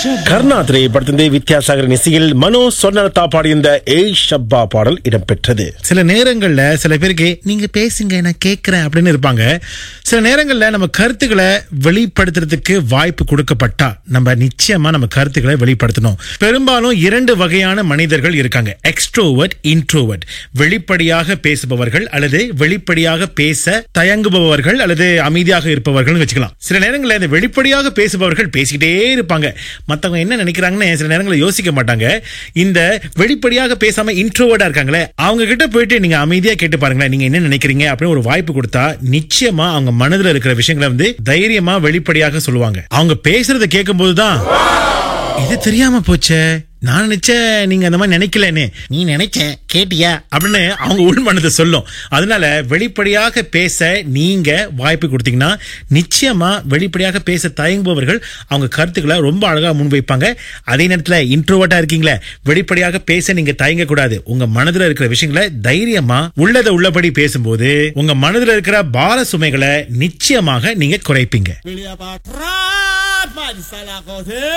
கர்ணா திரைப்படத்தின் வித்யாசாகர் இசையில் மனோ சொன்னலதா பாடியிருந்த ஏய் ஷப்பா பாடல் இடம்பெற்றது சில நேரங்கள்ல சில பேருக்கு நீங்க பேசுங்க நான் கேட்கிறேன் அப்படின்னு இருப்பாங்க சில நேரங்கள்ல நம்ம கருத்துக்களை வெளிப்படுத்துறதுக்கு வாய்ப்பு கொடுக்கப்பட்டா நம்ம நிச்சயமா நம்ம கருத்துக்களை வெளிப்படுத்தணும் பெரும்பாலும் இரண்டு வகையான மனிதர்கள் இருக்காங்க எக்ஸ்ட்ரோவர்ட் இன்ட்ரோவர்ட் வெளிப்படையாக பேசுபவர்கள் அல்லது வெளிப்படையாக பேச தயங்குபவர்கள் அல்லது அமைதியாக இருப்பவர்கள் வச்சுக்கலாம் சில நேரங்களில் இந்த வெளிப்படையாக பேசுபவர்கள் பேசிக்கிட்டே இருப்பாங்க மத்தவங்க என்ன நினைக்கிறாங்கன்னு சில நேரங்களில் யோசிக்க மாட்டாங்க இந்த வெளிப்படையாக பேசாம இன்ட்ரோவர்டா இருக்காங்களே அவங்க கிட்ட போயிட்டு நீங்க அமைதியா கேட்டு பாருங்களேன் நீங்க என்ன நினைக்கிறீங்க அப்படின்னு ஒரு வாய்ப்பு கொடுத்தா நிச்சயமா அவங்க மனதுல இருக்கிற விஷயங்களை வந்து தைரியமா வெளிப்படையாக சொல்லுவாங்க அவங்க பேசுறத கேட்கும் போதுதான் இது தெரியாம போச்சே நான் நினைச்சேன் நீங்க அந்த மாதிரி நினைக்கலன்னு நீ நினைச்ச கேட்டியா அப்படின்னு அவங்க உள் மனதை சொல்லும் அதனால வெளிப்படையாக பேச நீங்க வாய்ப்பு கொடுத்தீங்கன்னா நிச்சயமா வெளிப்படையாக பேச தயங்குபவர்கள் அவங்க கருத்துக்களை ரொம்ப அழகா முன்வைப்பாங்க அதே நேரத்துல இன்ட்ரோவர்ட்டா இருக்கீங்களே வெளிப்படையாக பேச நீங்க தயங்க கூடாது உங்க மனதுல இருக்கிற விஷயங்களை தைரியமா உள்ளதை உள்ளபடி பேசும்போது உங்க மனதுல இருக்கிற பார சுமைகளை நிச்சயமாக நீங்க குறைப்பீங்க Pilih apa? Rapat salah kau